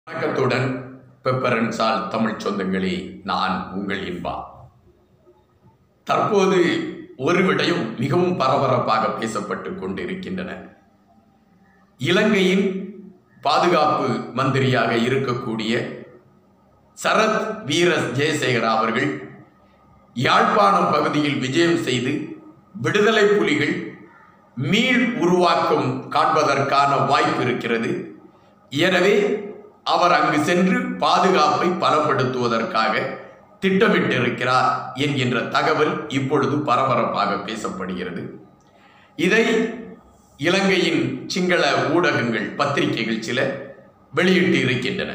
வணக்கத்துடன் பெப்பரன்சால் தமிழ் சொந்தங்களே நான் உங்கள் இன்பா தற்போது ஒரு விடயம் மிகவும் பரபரப்பாக பேசப்பட்டு கொண்டிருக்கின்றன இலங்கையின் பாதுகாப்பு மந்திரியாக இருக்கக்கூடிய சரத் வீர ஜெயசேகர அவர்கள் யாழ்ப்பாணம் பகுதியில் விஜயம் செய்து விடுதலை புலிகள் மீள் உருவாக்கம் காண்பதற்கான வாய்ப்பு இருக்கிறது எனவே அவர் அங்கு சென்று பாதுகாப்பை பலப்படுத்துவதற்காக திட்டமிட்டிருக்கிறார் என்கின்ற தகவல் இப்பொழுது பரபரப்பாக பேசப்படுகிறது இதை இலங்கையின் சிங்கள ஊடகங்கள் பத்திரிகைகள் சில வெளியிட்டு இருக்கின்றன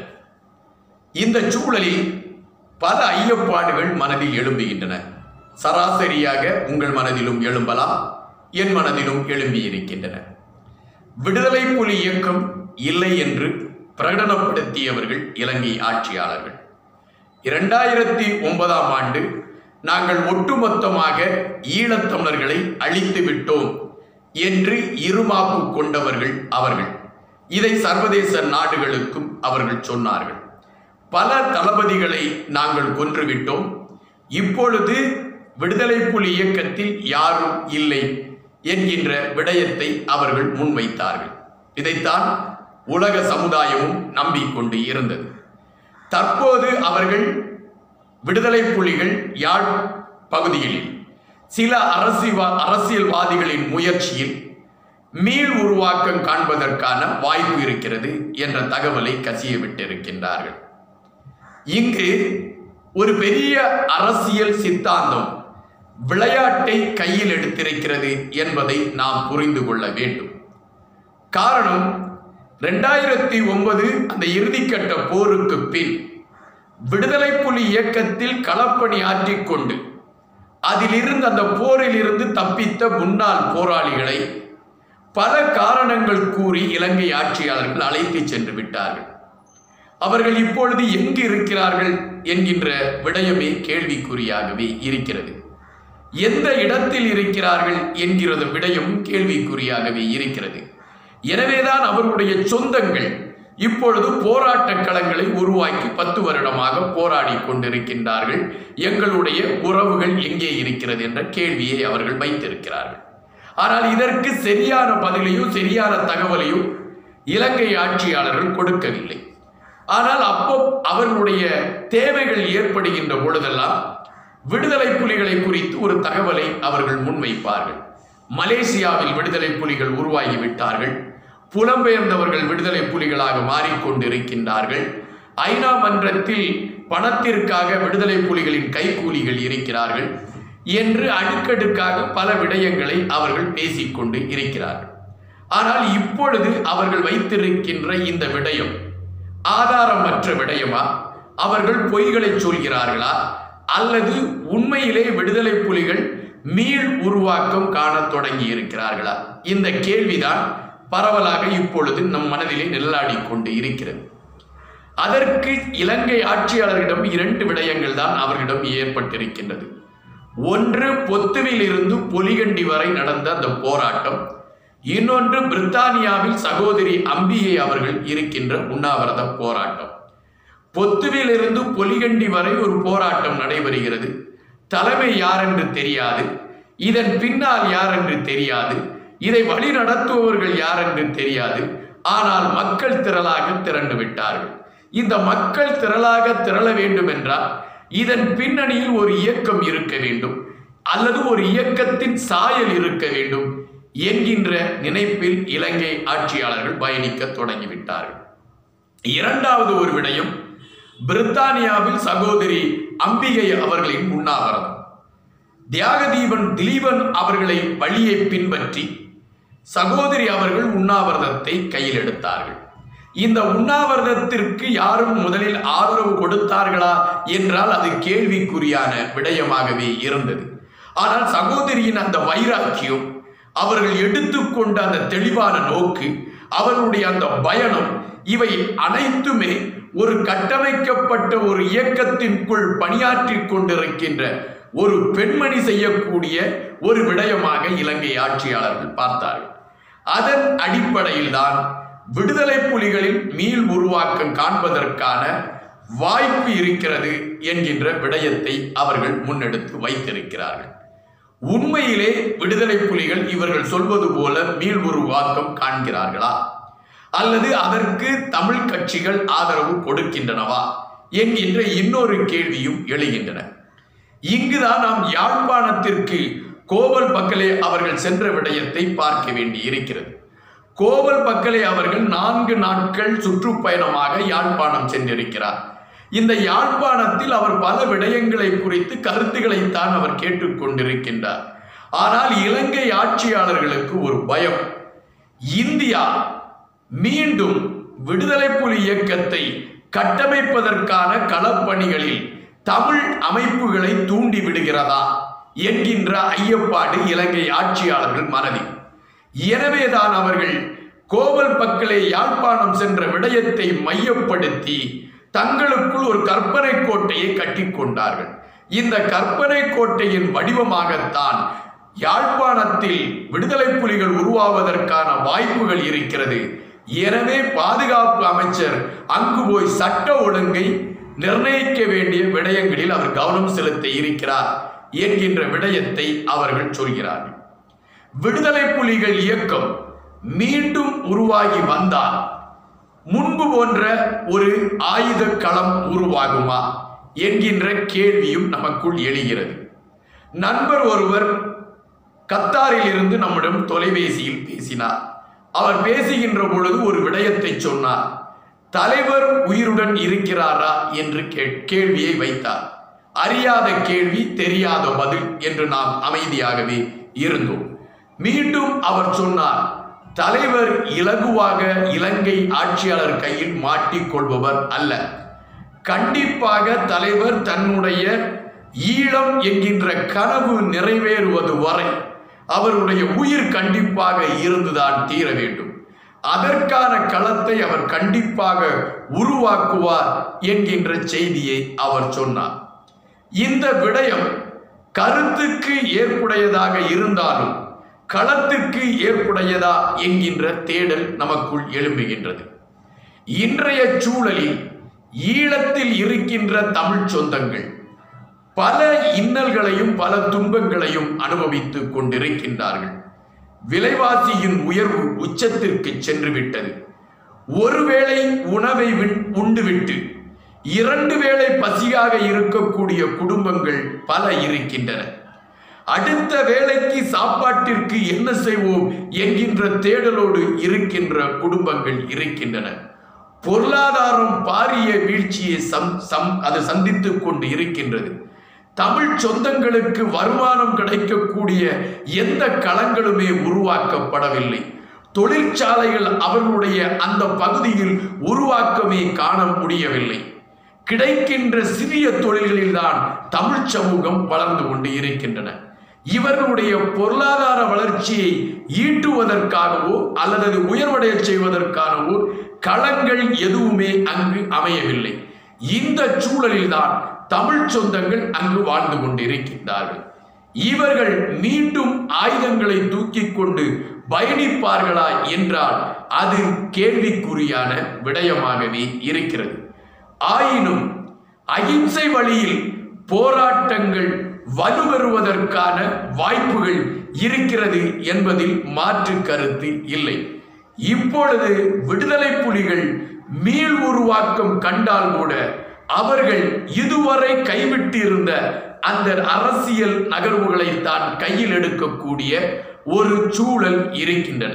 இந்த சூழலில் பல ஐயப்பாடுகள் மனதில் எழும்புகின்றன சராசரியாக உங்கள் மனதிலும் எழும்பலாம் என் மனதிலும் எழும்பியிருக்கின்றன விடுதலை புலி இயக்கம் இல்லை என்று பிரகடனப்படுத்தியவர்கள் இலங்கை ஆட்சியாளர்கள் இரண்டாயிரத்தி ஒன்பதாம் ஆண்டு நாங்கள் ஒட்டுமொத்தமாக ஈழத்தமிழர்களை அழித்து விட்டோம் என்று இருமாப்பு கொண்டவர்கள் அவர்கள் இதை சர்வதேச நாடுகளுக்கும் அவர்கள் சொன்னார்கள் பல தளபதிகளை நாங்கள் கொன்றுவிட்டோம் இப்பொழுது விடுதலை புலி இயக்கத்தில் யாரும் இல்லை என்கின்ற விடயத்தை அவர்கள் முன்வைத்தார்கள் இதைத்தான் உலக சமுதாயமும் நம்பிக்கொண்டு இருந்தது தற்போது அவர்கள் விடுதலை புலிகள் யாழ் பகுதியில் சில அரசியல் அரசியல்வாதிகளின் முயற்சியில் மீள் உருவாக்கம் காண்பதற்கான வாய்ப்பு இருக்கிறது என்ற தகவலை கசிய விட்டிருக்கின்றார்கள் இங்கு ஒரு பெரிய அரசியல் சித்தாந்தம் விளையாட்டை கையில் எடுத்திருக்கிறது என்பதை நாம் புரிந்து கொள்ள வேண்டும் காரணம் ரெண்டாயிரத்தி ஒன்பது அந்த இறுதிக்கட்ட போருக்கு பின் விடுதலை புலி இயக்கத்தில் களப்பணி ஆற்றிக்கொண்டு அதிலிருந்து அந்த போரில் இருந்து தப்பித்த முன்னாள் போராளிகளை பல காரணங்கள் கூறி இலங்கை ஆட்சியாளர்கள் அழைத்து சென்று விட்டார்கள் அவர்கள் இப்பொழுது எங்கு இருக்கிறார்கள் என்கின்ற விடயமே கேள்விக்குறியாகவே இருக்கிறது எந்த இடத்தில் இருக்கிறார்கள் என்கிறது விடயம் கேள்விக்குறியாகவே இருக்கிறது எனவேதான் அவர்களுடைய சொந்தங்கள் இப்பொழுது போராட்ட களங்களை உருவாக்கி பத்து வருடமாக போராடி கொண்டிருக்கின்றார்கள் எங்களுடைய உறவுகள் எங்கே இருக்கிறது என்ற கேள்வியை அவர்கள் வைத்திருக்கிறார்கள் ஆனால் இதற்கு சரியான பதிலையும் சரியான தகவலையும் இலங்கை ஆட்சியாளர்கள் கொடுக்கவில்லை ஆனால் அப்போ அவர்களுடைய தேவைகள் ஏற்படுகின்ற பொழுதெல்லாம் விடுதலை புலிகளை குறித்து ஒரு தகவலை அவர்கள் முன்வைப்பார்கள் மலேசியாவில் விடுதலை புலிகள் உருவாகிவிட்டார்கள் புலம்பெயர்ந்தவர்கள் விடுதலை புலிகளாக மாறிக்கொண்டிருக்கின்றார்கள் ஐநா மன்றத்தில் பணத்திற்காக விடுதலை புலிகளின் கைக்கூலிகள் இருக்கிறார்கள் என்று அடுக்கடுக்காக பல விடயங்களை அவர்கள் பேசிக்கொண்டு இருக்கிறார்கள் ஆனால் இப்பொழுது அவர்கள் வைத்திருக்கின்ற இந்த விடயம் ஆதாரமற்ற விடயமா அவர்கள் பொய்களை சொல்கிறார்களா அல்லது உண்மையிலே விடுதலை புலிகள் மீள் உருவாக்கம் காணத் தொடங்கி இருக்கிறார்களா இந்த கேள்விதான் பரவலாக இப்பொழுது நம் மனதிலே நிழலாடி கொண்டு இருக்கிறது அதற்கு இலங்கை ஆட்சியாளர்களிடம் இரண்டு விடயங்கள் தான் அவர்களிடம் ஏற்பட்டிருக்கின்றது ஒன்று பொத்துவில் இருந்து பொலிகண்டி வரை நடந்த அந்த போராட்டம் இன்னொன்று பிரித்தானியாவில் சகோதரி அம்பிகை அவர்கள் இருக்கின்ற உண்ணாவிரத போராட்டம் பொத்துவில் இருந்து பொலிகண்டி வரை ஒரு போராட்டம் நடைபெறுகிறது தலைமை யார் என்று தெரியாது இதன் பின்னால் யார் என்று தெரியாது இதை வழி நடத்துபவர்கள் யார் என்று தெரியாது ஆனால் மக்கள் திரளாக திரண்டு விட்டார்கள் இந்த மக்கள் திரளாக திரள வேண்டும் என்றால் இதன் பின்னணியில் ஒரு இயக்கம் இருக்க வேண்டும் அல்லது ஒரு இயக்கத்தின் சாயல் இருக்க வேண்டும் என்கின்ற நினைப்பில் இலங்கை ஆட்சியாளர்கள் பயணிக்க தொடங்கிவிட்டார்கள் இரண்டாவது ஒரு விடயம் பிரித்தானியாவில் சகோதரி அம்பிகை அவர்களின் உண்ணாவிரதம் தியாகதீபன் திலீபன் அவர்களை வழியை பின்பற்றி சகோதரி அவர்கள் உண்ணாவிரதத்தை கையில் எடுத்தார்கள் இந்த உண்ணாவிரதத்திற்கு யாரும் முதலில் ஆதரவு கொடுத்தார்களா என்றால் அது கேள்விக்குறியான விடயமாகவே இருந்தது ஆனால் சகோதரியின் அந்த வைராக்கியம் அவர்கள் எடுத்துக்கொண்ட அந்த தெளிவான நோக்கு அவர்களுடைய அந்த பயணம் இவை அனைத்துமே ஒரு கட்டமைக்கப்பட்ட ஒரு இயக்கத்திற்குள் பணியாற்றி கொண்டிருக்கின்ற ஒரு பெண்மணி செய்யக்கூடிய ஒரு விடயமாக இலங்கை ஆட்சியாளர்கள் பார்த்தார்கள் அதன் அடிப்படையில் தான் விடுதலை புலிகளில் மீள் உருவாக்கம் காண்பதற்கான வாய்ப்பு இருக்கிறது என்கின்ற விடயத்தை அவர்கள் முன்னெடுத்து வைத்திருக்கிறார்கள் உண்மையிலே விடுதலை புலிகள் இவர்கள் சொல்வது போல மீள் உருவாக்கம் காண்கிறார்களா அல்லது அதற்கு தமிழ் கட்சிகள் ஆதரவு கொடுக்கின்றனவா என்கின்ற இன்னொரு கேள்வியும் எழுகின்றன இங்குதான் நாம் யாழ்ப்பாணத்திற்கு கோவல் பக்கலே அவர்கள் சென்ற விடயத்தை பார்க்க வேண்டி இருக்கிறது கோவல் பக்கலே அவர்கள் நான்கு நாட்கள் சுற்றுப்பயணமாக யாழ்ப்பாணம் சென்றிருக்கிறார் இந்த யாழ்ப்பாணத்தில் அவர் பல விடயங்களை குறித்து கருத்துக்களைத்தான் அவர் கேட்டுக்கொண்டிருக்கின்றார் ஆனால் இலங்கை ஆட்சியாளர்களுக்கு ஒரு பயம் இந்தியா மீண்டும் விடுதலை புலி இயக்கத்தை கட்டமைப்பதற்கான களப்பணிகளில் தமிழ் அமைப்புகளை தூண்டி விடுகிறதா என்கின்ற ஐயப்பாடு இலங்கை ஆட்சியாளர்கள் மனதில் எனவேதான் அவர்கள் கோவல் பக்கலே யாழ்ப்பாணம் சென்ற விடயத்தை மையப்படுத்தி தங்களுக்குள் ஒரு கற்பனை கோட்டையை கட்டிக்கொண்டார்கள் இந்த கற்பனை கோட்டையின் வடிவமாகத்தான் யாழ்ப்பாணத்தில் விடுதலை புலிகள் உருவாவதற்கான வாய்ப்புகள் இருக்கிறது எனவே பாதுகாப்பு அமைச்சர் அங்கு போய் சட்ட ஒழுங்கை நிர்ணயிக்க வேண்டிய விடயங்களில் அவர் கவனம் செலுத்த இருக்கிறார் என்கின்ற விடயத்தை அவர்கள் சொல்கிறார்கள் விடுதலை புலிகள் இயக்கம் மீண்டும் உருவாகி வந்தால் முன்பு போன்ற ஒரு ஆயுத களம் உருவாகுமா என்கின்ற கேள்வியும் நமக்குள் எழுகிறது நண்பர் ஒருவர் கத்தாரில் இருந்து நம்மிடம் தொலைபேசியில் பேசினார் அவர் பேசுகின்ற பொழுது ஒரு விடயத்தை சொன்னார் தலைவர் உயிருடன் இருக்கிறாரா என்று கே- கேள்வியை வைத்தார் அறியாத கேள்வி தெரியாத பதில் என்று நாம் அமைதியாகவே இருந்தோம் மீண்டும் அவர் சொன்னார் தலைவர் இலகுவாக இலங்கை ஆட்சியாளர் கையில் மாட்டிக்கொள்பவர் அல்ல கண்டிப்பாக தலைவர் தன்னுடைய ஈழம் என்கின்ற கனவு நிறைவேறுவது வரை அவருடைய உயிர் கண்டிப்பாக இருந்துதான் தீர வேண்டும் அதற்கான களத்தை அவர் கண்டிப்பாக உருவாக்குவார் என்கின்ற செய்தியை அவர் சொன்னார் இந்த விடயம் கருத்துக்கு ஏற்புடையதாக இருந்தாலும் களத்திற்கு ஏற்புடையதா என்கின்ற தேடல் நமக்குள் எழும்புகின்றது இன்றைய சூழலில் ஈழத்தில் இருக்கின்ற தமிழ் சொந்தங்கள் பல இன்னல்களையும் பல துன்பங்களையும் அனுபவித்துக் கொண்டிருக்கின்றார்கள் விலைவாசியின் உயர்வு உச்சத்திற்கு சென்று விட்டது ஒருவேளை உணவை விண்- உண்டுவிட்டு இரண்டு வேளை பசியாக இருக்கக்கூடிய குடும்பங்கள் பல இருக்கின்றன அடுத்த வேளைக்கு சாப்பாட்டிற்கு என்ன செய்வோம் என்கின்ற தேடலோடு இருக்கின்ற குடும்பங்கள் இருக்கின்றன பொருளாதாரம் பாரிய வீழ்ச்சியை சம் சம் அது சந்தித்துக் கொண்டு இருக்கின்றது தமிழ் சொந்தங்களுக்கு வருமானம் கிடைக்கக்கூடிய எந்த களங்களுமே உருவாக்கப்படவில்லை தொழிற்சாலைகள் அவர்களுடைய அந்த பகுதியில் உருவாக்கமே காண முடியவில்லை கிடைக்கின்ற சிறிய தொழில்களில்தான் தமிழ் சமூகம் வளர்ந்து கொண்டு இருக்கின்றன இவர்களுடைய பொருளாதார வளர்ச்சியை ஈட்டுவதற்காகவோ அல்லது அது உயர்வடைய செய்வதற்காகவோ களங்கள் எதுவுமே அங்கு அமையவில்லை இந்த சூழலில்தான் தமிழ் சொந்தங்கள் அங்கு வாழ்ந்து கொண்டிருக்கின்றார்கள் இவர்கள் மீண்டும் ஆயுதங்களை தூக்கிக் கொண்டு பயணிப்பார்களா என்றால் அது கேள்விக்குறியான விடயமாகவே இருக்கிறது ஆயினும் அகிம்சை வழியில் போராட்டங்கள் வலுப்பெறுவதற்கான வாய்ப்புகள் இருக்கிறது என்பதில் மாற்று கருத்து இல்லை இப்பொழுது விடுதலை புலிகள் மீள் உருவாக்கம் கண்டால் கூட அவர்கள் இதுவரை கைவிட்டு இருந்த அந்த அரசியல் நகர்வுகளை தான் கையில் எடுக்கக்கூடிய ஒரு சூழல் இருக்கின்றன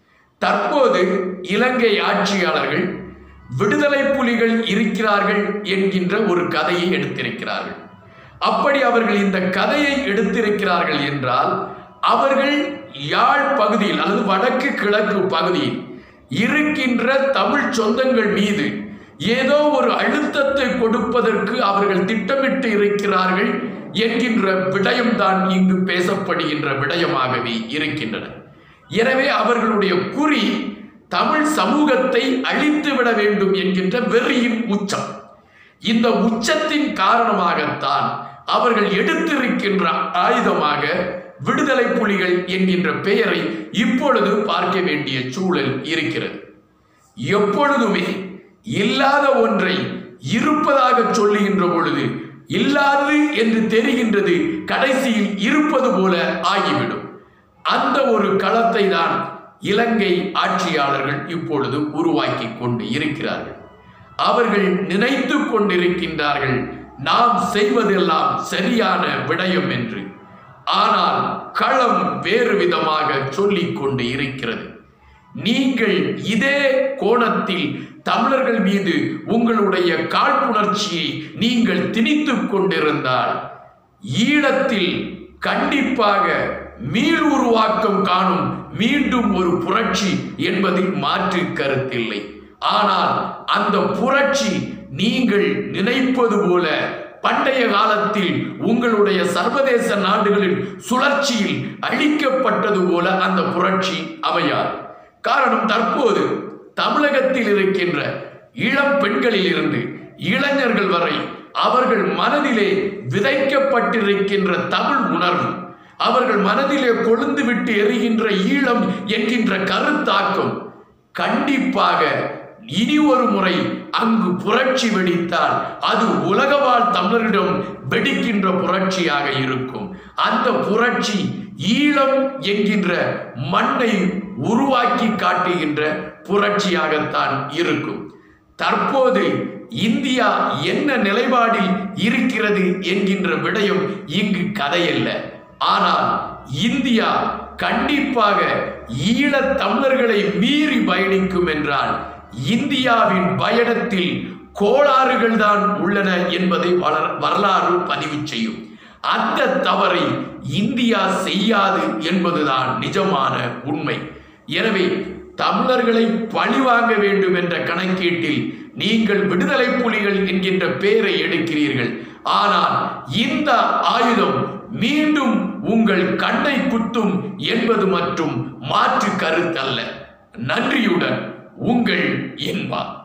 தற்போது இலங்கை ஆட்சியாளர்கள் விடுதலை புலிகள் இருக்கிறார்கள் என்கின்ற ஒரு கதையை எடுத்திருக்கிறார்கள் அப்படி அவர்கள் இந்த கதையை எடுத்திருக்கிறார்கள் என்றால் அவர்கள் யாழ் பகுதியில் அல்லது வடக்கு கிழக்கு பகுதியில் இருக்கின்ற தமிழ் சொந்தங்கள் மீது ஏதோ ஒரு அழுத்தத்தை கொடுப்பதற்கு அவர்கள் திட்டமிட்டு இருக்கிறார்கள் என்கின்ற விடயம்தான் இங்கு பேசப்படுகின்ற விடயமாகவே இருக்கின்றன எனவே அவர்களுடைய குறி தமிழ் சமூகத்தை அழித்து விட வேண்டும் என்கின்ற வெறியின் உச்சம் இந்த உச்சத்தின் காரணமாகத்தான் அவர்கள் எடுத்திருக்கின்ற ஆயுதமாக விடுதலை புலிகள் என்கின்ற பெயரை இப்பொழுது பார்க்க வேண்டிய சூழல் இருக்கிறது எப்பொழுதுமே இல்லாத ஒன்றை இருப்பதாக சொல்லுகின்ற பொழுது இல்லாதது என்று தெரிகின்றது கடைசியில் இருப்பது போல ஆகிவிடும் அந்த ஒரு களத்தை தான் இலங்கை ஆட்சியாளர்கள் இப்பொழுது உருவாக்கி கொண்டு இருக்கிறார்கள் அவர்கள் நினைத்து கொண்டிருக்கின்றார்கள் நாம் செய்வதெல்லாம் சரியான விடயம் என்று ஆனால் களம் வேறு விதமாக சொல்லிக் கொண்டு இருக்கிறது நீங்கள் இதே கோணத்தில் தமிழர்கள் மீது உங்களுடைய காழ்ப்புணர்ச்சியை நீங்கள் திணித்துக் கொண்டிருந்தால் ஈழத்தில் கண்டிப்பாக மீள் உருவாக்கம் காணும் மீண்டும் ஒரு புரட்சி என்பதில் மாற்று கருத்தில்லை ஆனால் அந்த புரட்சி நீங்கள் நினைப்பது போல பண்டைய காலத்தில் உங்களுடைய சர்வதேச நாடுகளின் சுழற்சியில் அழிக்கப்பட்டது போல அந்த புரட்சி அமையாது காரணம் தற்போது தமிழகத்தில் இருக்கின்ற இளம் பெண்களில் இருந்து இளைஞர்கள் வரை அவர்கள் மனதிலே விதைக்கப்பட்டிருக்கின்ற தமிழ் உணர்வு அவர்கள் மனதிலே கொழுந்து விட்டு எரிகின்ற ஈழம் என்கின்ற கருத்தாக்கம் கண்டிப்பாக இனி ஒரு முறை அங்கு புரட்சி வெடித்தால் அது உலகவாழ் தமிழரிடம் வெடிக்கின்ற புரட்சியாக இருக்கும் அந்த புரட்சி ஈழம் என்கின்ற மண்ணை உருவாக்கி காட்டுகின்ற புரட்சியாகத்தான் இருக்கும் தற்போது இந்தியா என்ன நிலைப்பாடில் இருக்கிறது என்கின்ற விடயம் இங்கு கதையல்ல ஆனால் இந்தியா கண்டிப்பாக ஈழத் தமிழர்களை மீறி பயணிக்கும் என்றால் இந்தியாவின் பயணத்தில் கோளாறுகள் தான் உள்ளன என்பதை வளர் வரலாறு பதிவு செய்யும் அந்த தவறை இந்தியா செய்யாது என்பதுதான் நிஜமான உண்மை எனவே தமிழர்களை பழிவாங்க வேண்டும் என்ற கணக்கீட்டில் நீங்கள் விடுதலை புலிகள் என்கின்ற பெயரை எடுக்கிறீர்கள் ஆனால் இந்த ஆயுதம் மீண்டும் உங்கள் கண்ணை குத்தும் என்பது மற்றும் மாற்று கருத்தல்ல நன்றியுடன் உங்கள் என்பா